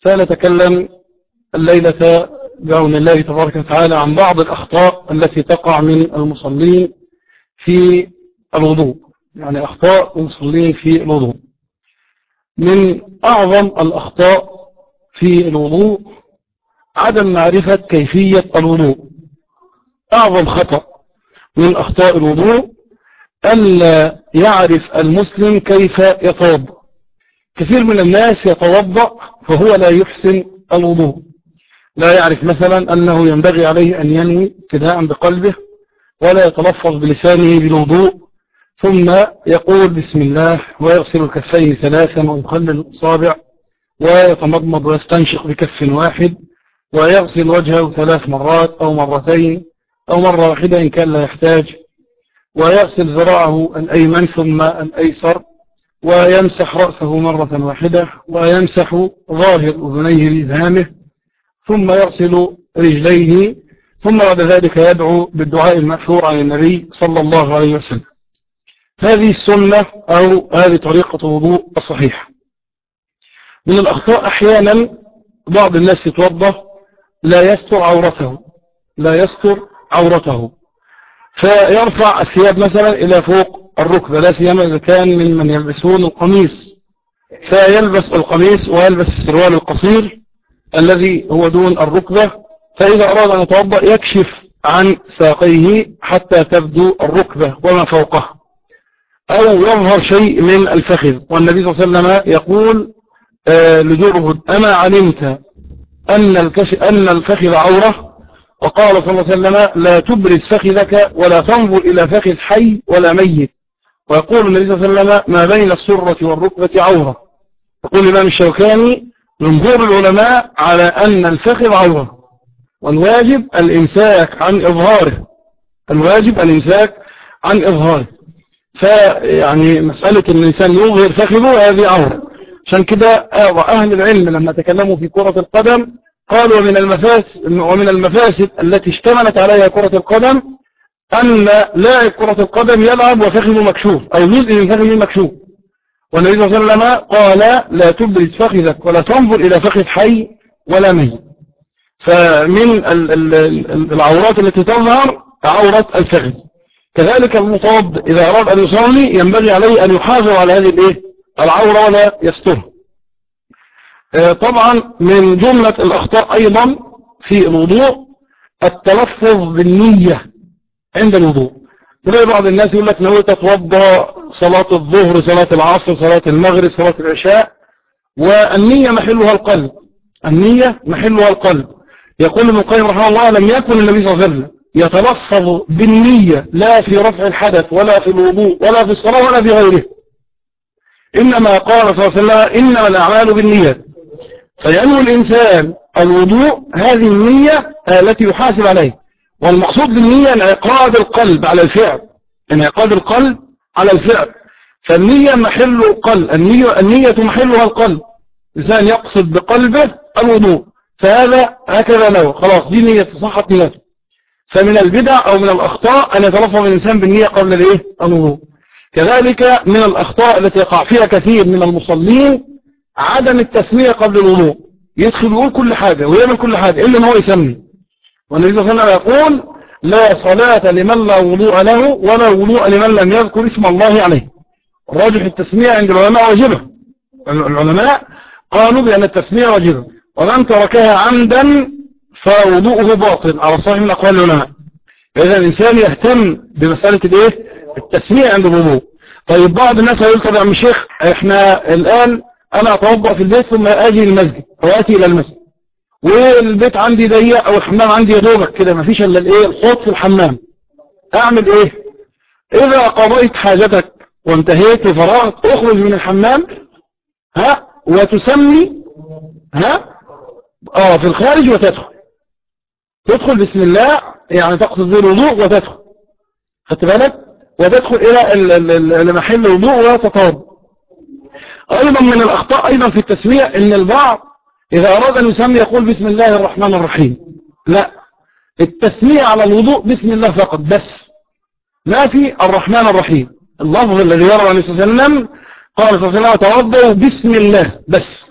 سنتكلم الليلة بعون الله تبارك وتعالى عن بعض الأخطاء التي تقع من المصلين في الوضوء يعني أخطاء المصلين في الوضوء من أعظم الأخطاء في الوضوء عدم معرفة كيفية الوضوء أعظم خطأ من أخطاء الوضوء ألا يعرف المسلم كيف يتوضا كثير من الناس يتوضا فهو لا يحسن الوضوء لا يعرف مثلا أنه ينبغي عليه أن ينوي ابتداء بقلبه ولا يتلفظ بلسانه بالوضوء ثم يقول بسم الله ويغسل الكفين ثلاثا ويقلل الأصابع ويتمضمض ويستنشق بكف واحد ويغسل وجهه ثلاث مرات أو مرتين أو مرة واحدة إن كان لا يحتاج ويغسل ذراعه الأيمن ثم الأيسر ويمسح رأسه مرة واحدة ويمسح ظاهر أذنيه بإبهامه ثم يغسل رجليه ثم بعد ذلك يدعو بالدعاء المأثور عن النبي صلى الله عليه وسلم هذه السنة أو هذه طريقة الوضوء الصحيح من الأخطاء أحيانا بعض الناس يتوضا لا يستر عورته لا يستر عورته فيرفع الثياب مثلا إلى فوق الركبة لا سيما إذا كان من من يلبسون القميص فيلبس القميص ويلبس السروال القصير الذي هو دون الركبة فإذا أراد أن يتوضأ يكشف عن ساقيه حتى تبدو الركبة وما فوقه أو يظهر شيء من الفخذ والنبي صلى الله عليه وسلم يقول آه لجره أما علمت أن, أن الفخذ عورة وقال صلى الله عليه وسلم لا تبرز فخذك ولا تنظر إلى فخذ حي ولا ميت ويقول النبي صلى الله عليه وسلم ما بين السرة والركبة عورة يقول الإمام الشوكاني جمهور العلماء على أن الفخذ عورة والواجب الإمساك عن إظهاره الواجب الإمساك عن إظهاره فيعني مسألة أن الإنسان يظهر فخذه هذه عورة عشان كده أهل العلم لما تكلموا في كرة القدم قالوا ومن المفاسد, ومن المفاسد التي اشتملت عليها كرة القدم أن لاعب كرة القدم يلعب وفخذه مكشوف أو جزء من فخذه مكشوف والنبي صلى الله عليه وسلم قال لا تبرز فخذك ولا تنظر إلى فخذ حي ولا ميت فمن العورات التي تظهر عورة الفخذ كذلك المطاب إذا أراد أن يصلي ينبغي عليه أن يحافظ على هذه العورة ولا يسترها آه، طبعا من جملة الأخطاء أيضا في الوضوء التلفظ بالنية عند الوضوء تلاقي بعض الناس يقول لك نويت اتوضا صلاة الظهر صلاة العصر صلاة المغرب صلاة العشاء والنية محلها القلب النية محلها القلب يقول ابن القيم رحمه الله لم يكن النبي صلى الله عليه وسلم يتلفظ بالنية لا في رفع الحدث ولا في الوضوء ولا في الصلاة ولا في غيره إنما قال صلى الله عليه وسلم إنما الأعمال بالنيات فينوي الإنسان الوضوء هذه النية التي يحاسب عليه والمقصود بالنية انعقاد القلب على الفعل انعقاد القلب على الفعل فالنية محل القلب النية, النية محلها القلب الإنسان يقصد بقلبه الوضوء فهذا هكذا له خلاص دي نية صحت نيته فمن البدع أو من الأخطاء أن يتلفظ الإنسان بالنية قبل الايه الوضوء كذلك من الأخطاء التي يقع فيها كثير من المصلين عدم التسمية قبل الوضوء يدخل يقول كل حاجة ويعمل كل حاجة إلا ان هو يسمي والنبي صلى الله عليه وسلم يقول لا صلاة لمن لا وضوء له ولا وضوء لمن لم يذكر اسم الله عليه الراجح التسمية عند العلماء واجبة العلماء قالوا بأن التسمية واجبة ومن تركها عمدا فوضوءه باطل على صحيح من أقوال العلماء فإذا الإنسان يهتم بمسألة الايه التسمية عند الوضوء طيب بعض الناس هيقول طب يا عم الشيخ احنا الآن انا اتوضا في البيت ثم اجي للمسجد او اتي الى المسجد والبيت عندي ضيق او الحمام عندي يا دوبك كده مفيش الا الايه الحوض في الحمام اعمل ايه اذا قضيت حاجتك وانتهيت وفرغت اخرج من الحمام ها وتسمي ها اه في الخارج وتدخل تدخل بسم الله يعني تقصد بالوضوء وتدخل خدت بالك وتدخل الى محل الوضوء وتتوضا أيضا من الأخطاء أيضا في التسمية إن البعض إذا أراد أن يسمي يقول بسم الله الرحمن الرحيم لا التسمية على الوضوء بسم الله فقط بس لا في الرحمن الرحيم اللفظ الذي ورد عن النبي صلى الله عليه وسلم قال صلى الله عليه وسلم توضوا بسم الله بس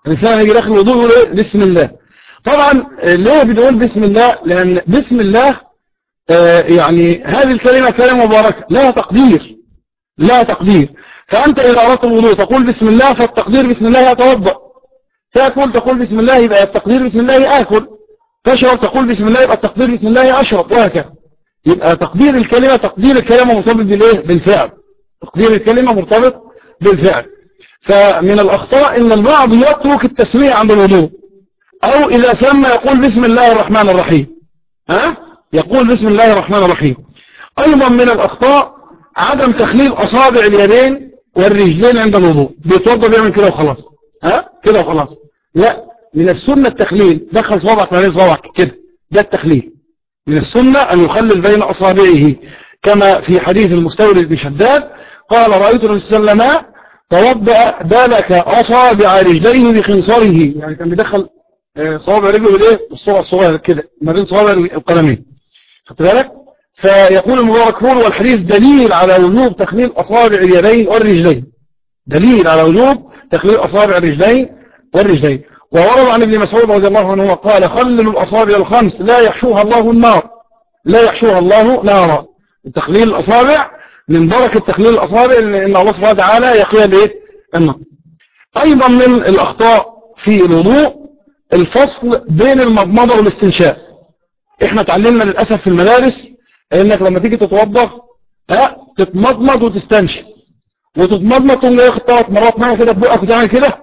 الإنسان يجي داخل الوضوء يقول إيه بسم الله طبعا ليه بنقول بسم الله لأن بسم الله آه يعني هذه الكلمة كلمة مباركة لها تقدير لها تقدير فأنت إذا أردت الوضوء تقول بسم الله فالتقدير بسم الله يتوضأ تأكل تقول بسم الله يبقى التقدير بسم الله آكل تشرب تقول بسم الله يبقى التقدير بسم الله أشرب وهكذا يبقى تقدير الكلمة تقدير الكلمة مرتبط بالإيه بالفعل تقدير الكلمة مرتبط بالفعل فمن الأخطاء إن البعض يترك التسمية عند الوضوء أو إذا سمى يقول بسم الله الرحمن الرحيم ها يقول بسم الله الرحمن الرحيم أيضا من الأخطاء عدم تخليل أصابع اليدين والرجلين عند الوضوء بيتوضى بيعمل كده وخلاص ها كده وخلاص لا من السنة التخليل دخل صبعك بين صبعك كده ده التخليل من السنة أن يخلل بين أصابعه كما في حديث المستورد بن شداد قال رأيت النبي صلى الله عليه وسلم توضأ بالك أصابع رجليه بخنصره يعني كان بيدخل صوابع رجله بالايه بالصبع الصغير كده ما بين صوابع القدمين خدت بالك فيقول المباركون والحديث دليل على وجوب تخليل أصابع اليدين والرجلين دليل على وجوب تخليل أصابع الرجلين والرجلين وورد عن ابن مسعود رضي الله عنه قال خللوا الأصابع الخمس لا يحشوها الله النار لا يحشوها الله نارا تخليل الأصابع من بركة تخليل الأصابع إن الله سبحانه وتعالى يقيها لإيه النار أيضا من الأخطاء في الوضوء الفصل بين المضمضة والاستنشاق احنا اتعلمنا للأسف في المدارس انك لما تيجي تتوضا ها تتمضمض وتستنشق وتتمضمض تقوم جاي ياخد ثلاث مرات ميه كده ببقك وتعمل كده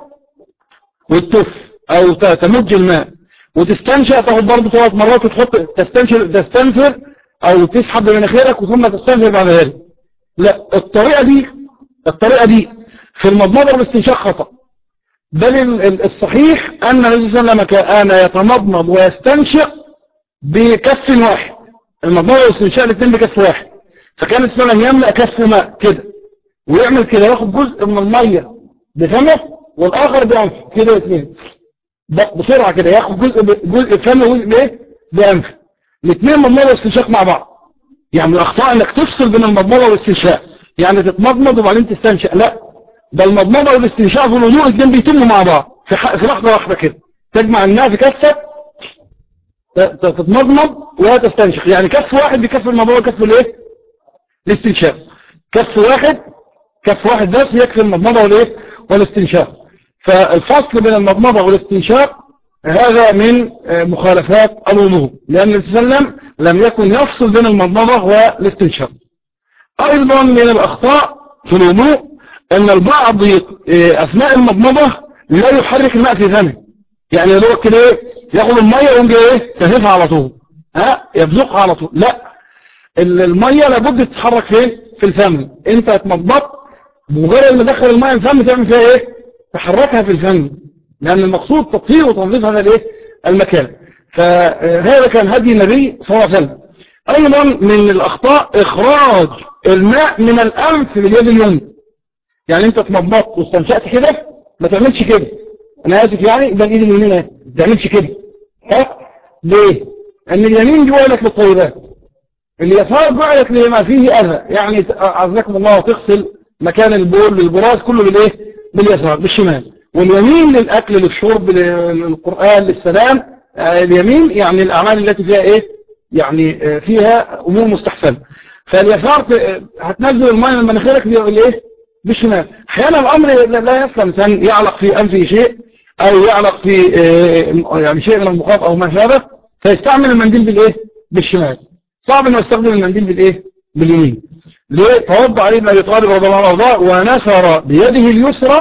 وتتف او تمج الماء وتستنشق تاخد برضه ثلاث مرات وتحط تستنشر تستنفر او تسحب بمناخيرك ثم تستنفر بعد ذلك لا الطريقه دي الطريقه دي في المضمضه والاستنشاق خطأ بل الصحيح أن النبي صلى الله عليه وسلم كان يتمضمض ويستنشق بكف واحد المضمضة والاستنشاق الاثنين بكف واحد فكان النبي صلى الله عليه وسلم يملأ كف ماء كده ويعمل كده ياخد جزء من المية بفمه والآخر بأنفه كده الاثنين بسرعة كده ياخد جزء جزء بفمه وجزء بايه بأنفه الاثنين مضمضة واستنشاق مع بعض يعني الأخطاء انك تفصل بين المضمضة والاستنشاق يعني تتمضمض وبعدين تستنشق لا ده المضمضة والاستنشاق والوضوء الاثنين بيتموا مع بعض في, في لحظة واحدة كده تجمع الماء في كفة تتمضمض وتستنشق يعني كف واحد بكف المضمضة وكف الايه الاستنشاق كف واحد كف واحد بس يكفي المضمضة والايه والاستنشاق فالفصل بين المضمضة والاستنشاق هذا من مخالفات الوضوء لأن النبي صلى الله عليه وسلم لم يكن يفصل بين المضمضة والاستنشاق أيضا من الأخطاء في الوضوء ان البعض اثناء المضمضة لا يحرك الماء في فمه يعني يدور كده ايه ياخد المية ويقوم جاي ايه تهفها على طول ها يبزقها على طول لا المية لابد تتحرك فين في الفم انت اتمضمضت بمجرد ما دخل المية الفم تعمل فيها ايه تحركها في الفم لان المقصود تطهير وتنظيف هذا الايه المكان فهذا كان هدي النبي صلى الله عليه وسلم ايضا من الاخطاء اخراج الماء من الانف باليد اليمنى يعني انت اتمضمضت واستنشأت كده ما تعملش كده انا اسف يعني ده الايد اليمين اهي ما تعملش كده ها ليه ان اليمين جوالك للطيبات اليسار جعلت لما فيه اذى يعني عزكم الله تغسل مكان البول للبراز كله بالايه باليسار بالشمال واليمين للاكل للشرب للقران للسلام اليمين يعني الاعمال التي فيها ايه يعني فيها امور مستحسنه فاليسار هتنزل الماء من مناخيرك بالايه بالشمال احيانا الامر لا يسلم انسان يعلق في انفه شيء او يعلق في يعني شيء من المخاط او ما شابه فيستعمل المنديل بالايه بالشمال صعب انه يستخدم المنديل بالايه باليمين ليه توضع عليه ابن ابي طالب رضي الله عنه ونشر بيده اليسرى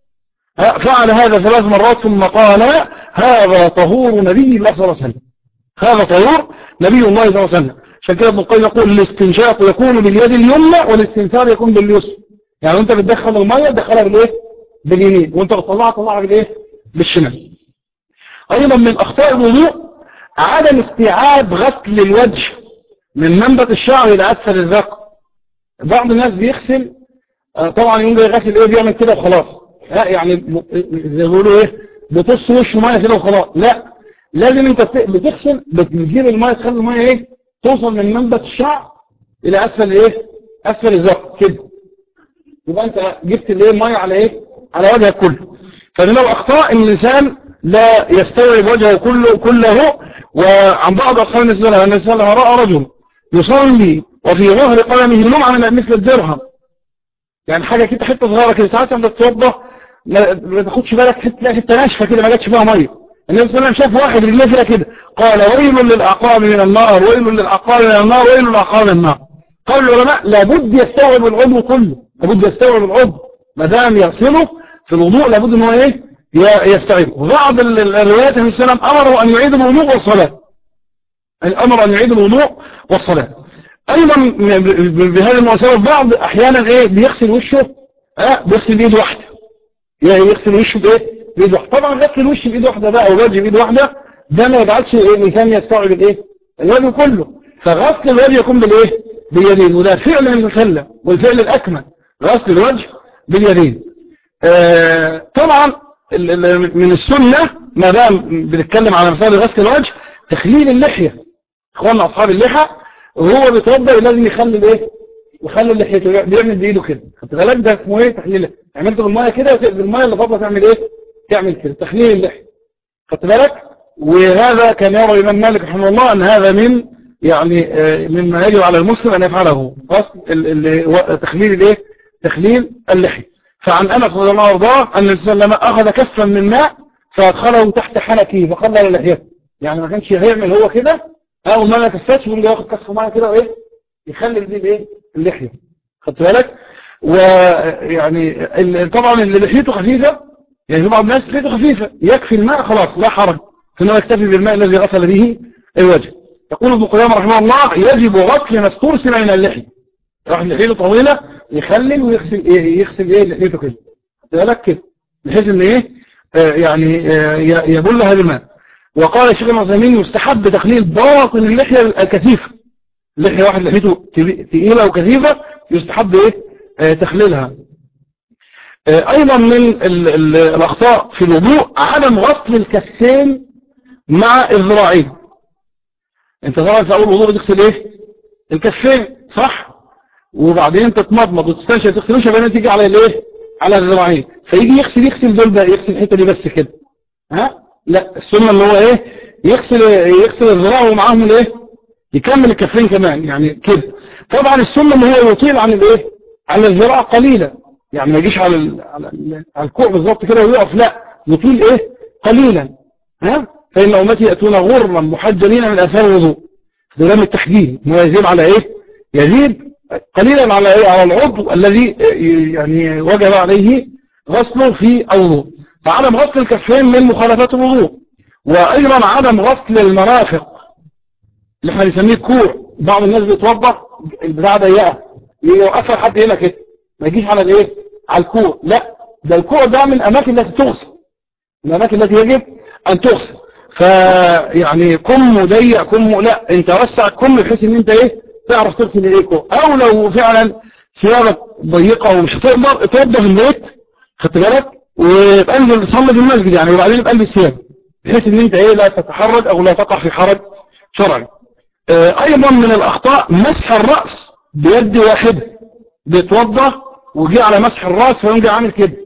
فعل هذا ثلاث مرات ثم قال هذا طهور نبي الله صلى الله عليه وسلم هذا طهور نبي الله صلى الله عليه وسلم عشان كده ابن القيم يقول الاستنشاق يكون باليد اليمنى والاستنثار يكون باليسرى يعني انت بتدخل الميه تدخلها بالايه باليمين وانت بتطلعها تطلعها بالايه بالشمال ايضا من اخطاء الوضوء عدم استيعاب غسل الوجه من منبت الشعر الى اسفل الذقن بعض الناس بيغسل طبعا يقوم جاي غاسل ايه بيعمل كده وخلاص يعني زي ما بيقولوا ايه بتص وشه ميه كده وخلاص لا لازم انت بتغسل بتجيب الميه تخلي الميه ايه توصل من منبت الشعر الى اسفل ايه اسفل الذقن كده يبقى انت جبت الايه الميه على ايه على وجهك كله فمن الأخطاء أن الإنسان لا يستوعب وجهه كله, كله وعن بعض أصحاب النبي صلى الله عليه وسلم رأى رجل يصلي وفي ظهر قدمه لمعة من مثل الدرهم يعني حاجة كده حتة صغيرة كده ساعات عندك تتوضى ما تاخدش بالك حتة حتة ناشفة كده ما جاتش فيها مية النبي صلى الله عليه وسلم شاف واحد رجليه فيها كده قال ويل للأعقاب من النار ويل للأعقاب من النار ويل للأعقاب من النار قال العلماء لابد يستوعب العضو كله لابد يستوعب العضو ما دام يغسله في الوضوء لابد ان هو ايه يستوعبه بعض الروايات النبي صلى الله عليه وسلم امره ان يعيد الوضوء والصلاه الامر ان يعيد الوضوء والصلاه ايضا بهذه المناسبه بعض احيانا ايه بيغسل وشه اه بيغسل بايد واحده يعني يغسل وشه بايه بايد واحده طبعا غسل الوش بايد واحده بقى او الوجه بايد واحده ده ما يجعلش الانسان يستوعب الايه الوجه كله فغسل الوجه يكون بالايه باليدين وده فعل النبي صلى الله عليه وسلم والفعل الاكمل غسل الوجه باليدين آه طبعا من السنه ما دام بنتكلم على مسائل غسل الوجه تخليل اللحيه اخواننا اصحاب اللحى وهو بيتوضا لازم يخلي الايه يخلي لحيته بيعمل بايده كده خدت بالك ده اسمه ايه تحليل عملت بالميه كده بالميه اللي فاضله تعمل ايه تعمل كده تخليل اللحيه خدت بالك وهذا كان يرى الامام مالك رحمه الله ان هذا من يعني مما يجب على المسلم ان يفعله غسل تخليل الايه تخليل اللحيه فعن انس رضي الله عنه وارضاه ان النبي صلى الله عليه وسلم اخذ كفا من ماء فادخله تحت حنكه فخلل لحيته يعني ما كانش هيعمل هو كده او ما ما كفتش يقوم ياخد كف ميه كده وايه يخلل بيه الايه اللحيه خدت بالك ويعني طبعا اللي لحيته خفيفه يعني بعض الناس لحيته خفيفه يكفي الماء خلاص لا حرج فانه يكتفي بالماء الذي غسل به الوجه يقول ابن قدامه رحمه الله يجب غسل ما استرسل من اللحيه راح لحيته طويله يخلل ويغسل ايه يغسل ايه لحيته كده خدت بالك كده بحيث ان ايه آه يعني آه يبلها بالماء وقال الشيخ المعزمين يستحب تخليل باطن اللحية الكثيفة اللحية واحد لحيته تقيلة وكثيفة يستحب ايه آه تخليلها آه ايضا من ال ال الاخطاء في الوضوء عدم غسل الكفين مع الذراعين انت طبعا في اول وضوء بتغسل ايه الكفين صح وبعدين تتمضمض وتستنشق تغسلوش بعدين تيجي على الايه على الذراعين فيجي يغسل يغسل دول بقى يغسل الحته دي بس كده ها لا السنة اللي هو ايه يغسل يغسل الذراع ومعاهم الايه يكمل الكفين كمان يعني كده طبعا السنة اللي هو يطيل عن الايه عن الذراع قليلا يعني ما يجيش على ال على, ال على الكوع بالظبط كده ويقف لا يطيل ايه قليلا ها فإن أمتي يأتون غرا محجلين من أثار الوضوء ده من التحجيل هو يزيد على ايه يزيد قليلا على ايه على العضو الذي يعني وجب عليه غسله في الوضوء فعدم غسل الكفين من مخالفات الوضوء وايضا عدم غسل المرافق اللي احنا بنسميه كوع بعض الناس بيتوضا البتاع ضيقه يوقفها حد هنا كده ما يجيش على الايه على الكوع لا ده الكوع ده من الاماكن التي تغسل من الاماكن التي يجب ان تغسل فيعني كم ضيق كم لا انت وسع كم بحيث ان انت ايه تعرف تغسل الايه كوع او لو فعلا ثيابك ضيقه ومش هتقدر اتوضى في البيت خدت بالك ويبقى انزل تصلي في المسجد يعني وبعدين يبقى البس ثياب بحيث ان انت ايه لا تتحرج او لا تقع في حرج شرعي اه ايضا من الاخطاء مسح الرأس بيد واحدة بيتوضى وجي على مسح الرأس فيقوم جاي عامل كده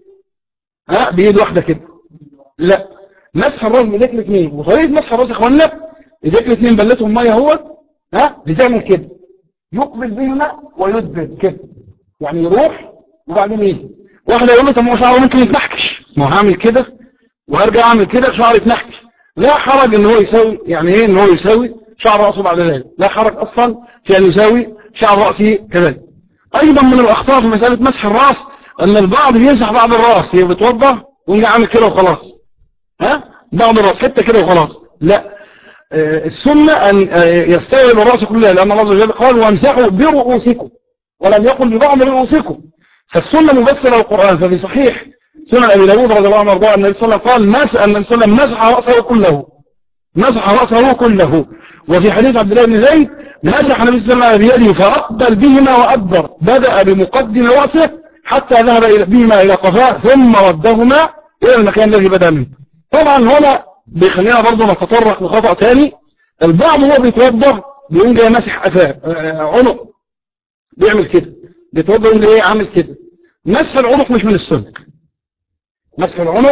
ها بيد واحدة كده لا مسح الرأس بايديك الاثنين وطريقة مسح الرأس يا اخوانا ايديك الاثنين بلتهم ميه اهوت ها بتعمل كده يقبل بهما ويدبر كده يعني يروح وبعدين يجي واحدة يقول له طب ما هو شعره ممكن يتنحكش ما هو هعمل كده وهرجع اعمل كده شعر يتنحكش لا حرج ان هو يساوي يعني ايه ان هو يساوي شعر رأسه بعد ذلك لا حرج اصلا في ان يساوي شعر رأسه كذلك ايضا من الاخطاء في مسألة مسح الرأس ان البعض بيمسح بعض الرأس هي بتوضى ويجي عامل كده وخلاص ها بعض الرأس حتة كده وخلاص لا آه السنة ان آه يستوعب الرأس كلها لان الله عز وجل قال وامسحوا برؤوسكم ولم يقل ببعض رؤوسكم فالسنة مبسرة القرآن ففي صحيح سنة أبي داود رضي الله عنه وارضاه النبي صلى الله عليه وسلم قال مسح النبي صلى الله عليه وسلم مسح رأسه كله مسح رأسه كله وفي حديث عبد الله بن زيد مسح النبي صلى الله عليه وسلم بيده فأقبل بهما وأدبر بدأ بمقدم رأسه حتى ذهب بهما إلى قفاه ثم ردهما إلى المكان الذي بدأ منه طبعا هنا بيخلينا برضه نتطرق لخطأ ثاني البعض هو بيتوضا بيقوم جاي ماسح قفاه عنق بيعمل كده بيتوضا يقول ايه عامل كده مسح العنق مش من السنة مسح العنق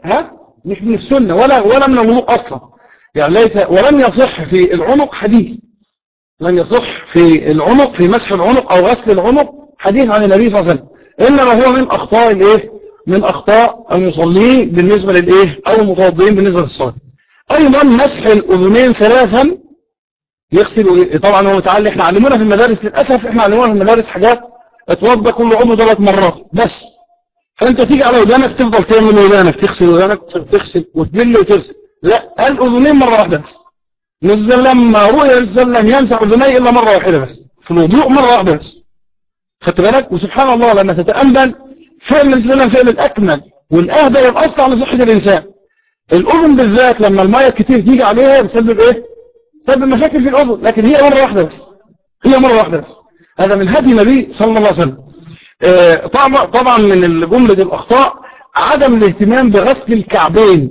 ها مش من السنة ولا ولا من الوضوء أصلا يعني ليس ولم يصح في العنق حديث لم يصح في العنق في مسح العنق أو غسل العنق حديث عن النبي صلى الله عليه وسلم إنما هو من أخطاء الإيه من أخطاء المصلين بالنسبة للإيه أو المتوضئين بالنسبة للصلاة أيضا مسح الأذنين ثلاثا يغسل طبعا هو تعالى احنا علمونا في المدارس للأسف احنا علمونا في المدارس حاجات اتوضى كل عضو ثلاث مرات بس فانت تيجي على ودانك تفضل تعمل ودانك تغسل ودانك تغسل وتبل وتغسل لا الأذنين مرة واحدة بس نزل لما رؤيا نزل لم يمسح أذنيه إلا مرة واحدة بس في الوضوء مرة واحدة بس خدت بالك وسبحان الله لما تتأمل فعل الإسلام فعل الأكمل والأهدى والأصلع لصحة الإنسان الأذن بالذات لما المية كتير تيجي عليها بسبب إيه؟ بسبب مشاكل في الأذن لكن هي مرة واحدة بس هي مرة واحدة بس هذا من هدي النبي صلى الله عليه وسلم آه طبعا طبعا من جملة الأخطاء عدم الاهتمام بغسل الكعبين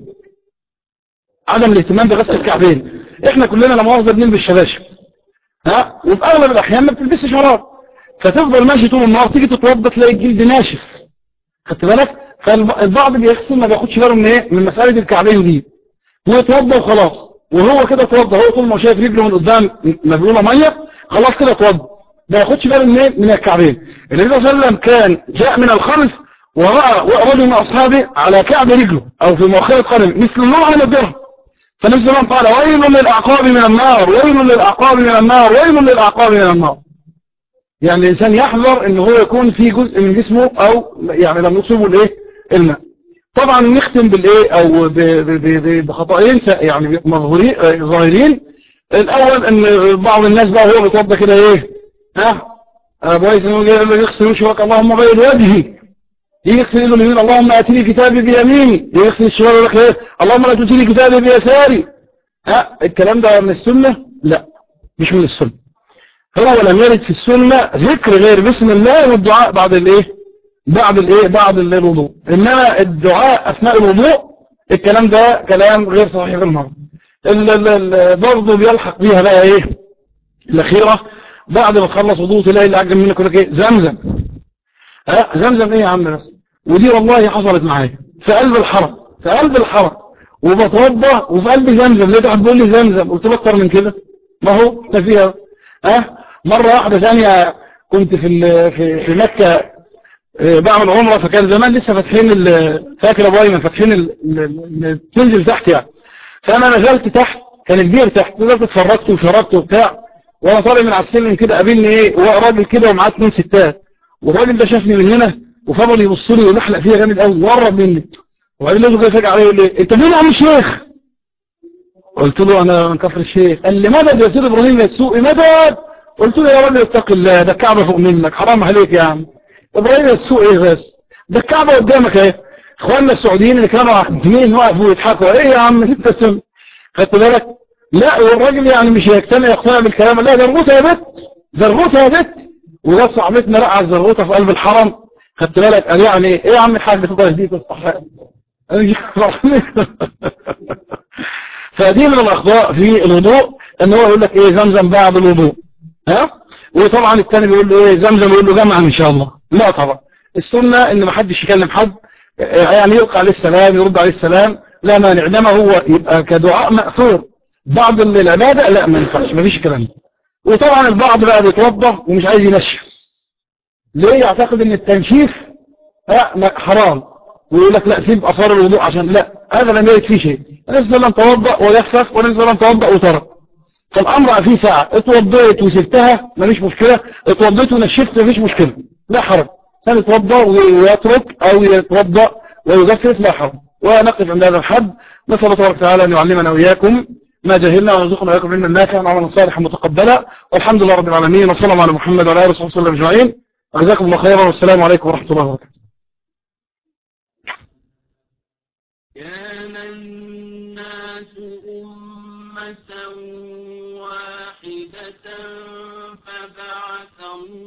عدم الاهتمام بغسل الكعبين احنا كلنا لما مؤاخذه بنلبس شباشب ها وفي اغلب الاحيان ما بتلبسش شراب فتفضل ماشي طول النهار تيجي تتوضى تلاقي الجلد ناشف خدت بالك فالبعض بيغسل ما بياخدش باله من ايه من مساله الكعبين دي ويتوضى وخلاص وهو كده اتوضى هو طول ما شايف رجله من قدام مبلوله ميه خلاص كده اتوضى ما ياخدش باله من ايه من الكعبين النبي صلى الله عليه وسلم كان جاء من الخلف وراى رجل من اصحابه على كعب رجله او في مؤخره قدمه مثل النوع من الدرهم فالنبي صلى الله عليه وسلم قال ويل للاعقاب من النار ويل للاعقاب من النار ويل للاعقاب من النار يعني الانسان يحذر ان هو يكون في جزء من جسمه او يعني لم يصيبه الايه الماء طبعا نختم بالايه او بخطأين يعني مظهورين ظاهرين الاول ان بعض الناس بقى هو بيتوضى كده ايه ها كويس انه يغسل وشك اللهم غير وجهي يغسل ايده اليمين اللهم اتني كتابي بيميني يغسل الشمال يقول لك ايه اللهم لا تؤتيني كتابي بيساري ها الكلام ده من السنه لا مش من السنه هو لم يرد في السنه ذكر غير بسم الله والدعاء بعد الايه بعد الايه بعد الوضوء انما الدعاء اثناء الوضوء الكلام ده كلام غير صحيح بالمره برضه بيلحق بيها بقى ايه الاخيره بعد ما تخلص وضوء تلاقي اللي عجب منك يقول لك ايه زمزم ها زمزم ايه يا عم بس ودي والله حصلت معايا في قلب الحرم في قلب الحرم وبتوضى وفي قلب زمزم لقيت واحد بيقول لي زمزم قلت له اكتر من كده ما هو ده فيها ها مره واحده ثانيه كنت في في في مكه بعمل عمره فكان زمان لسه فاتحين فاكر ابو ايمن فاتحين تنزل تحت يعني فانا نزلت تحت كان البير تحت نزلت اتفرجت وشربت وبتاع وانا طالع من على السلم كده قابلني ايه راجل كده ومعاه اثنين ستات والراجل ده شافني من هنا وفضل يبص لي ويحلق فيها جامد قوي وقرب مني وبعدين لقيته كده فجأة عليه يقول لي انت مين يا عم الشيخ قلت له انا من كفر الشيخ قال لي مدد يا سيد ابراهيم يا تسوقي مدد قلت له يا راجل اتق الله ده الكعبه فوق منك حرام عليك يا عم ابراهيم يا تسوق ايه بس ده الكعبه قدامك اهي اخواننا السعوديين اللي كانوا عندين وقفوا يضحكوا ايه يا عم انت سم خدت بالك لا والراجل يعني مش هيقتنع يقتنع بالكلام لا زرغوطه يا بت زرغوطه يا بت وجت صاحبتنا رقع الزرغوطه في قلب الحرم خدت بالك قال يعني ايه يا عم الحاج بتفضل دي تصحى فدي من الاخطاء في الوضوء ان هو يقول لك ايه زمزم بعد الوضوء ها وطبعا الثاني بيقول له ايه زمزم يقول له جمعا ان شاء الله لا طبعا السنه ان ما حدش يكلم حد يعني يلقى عليه السلام يرد عليه السلام لا مانع انما هو يبقى كدعاء ماثور بعض العباده لا ما ينفعش ما فيش الكلام ده وطبعا البعض بقى بيتوضى ومش عايز ينشف ليه يعتقد ان التنشيف حرام ويقول لك لا سيب اثار الوضوء عشان لا هذا لم يرد فيه شيء النبي صلى الله عليه وسلم توضا ويخفف والنبي صلى الله عليه وسلم توضا وترك فالامر فيه ساعه اتوضيت وسبتها مفيش مشكله اتوضيت ونشفت مفيش مشكله لا حرج سنة يتوضا ويترك او يتوضا ويجفف لا حرج ونقف عند هذا الحد نسال الله تبارك وتعالى ان يعلمنا واياكم ما جهلنا ورزقنا وياكم علما نافعا وعملا صالحا متقبلا والحمد لله رب العالمين وصلى الله على محمد وعلى اله وصحبه وسلم اجمعين جزاكم الله خيرا والسلام عليكم ورحمه الله وبركاته كان الناس أمة واحدة فبعث الله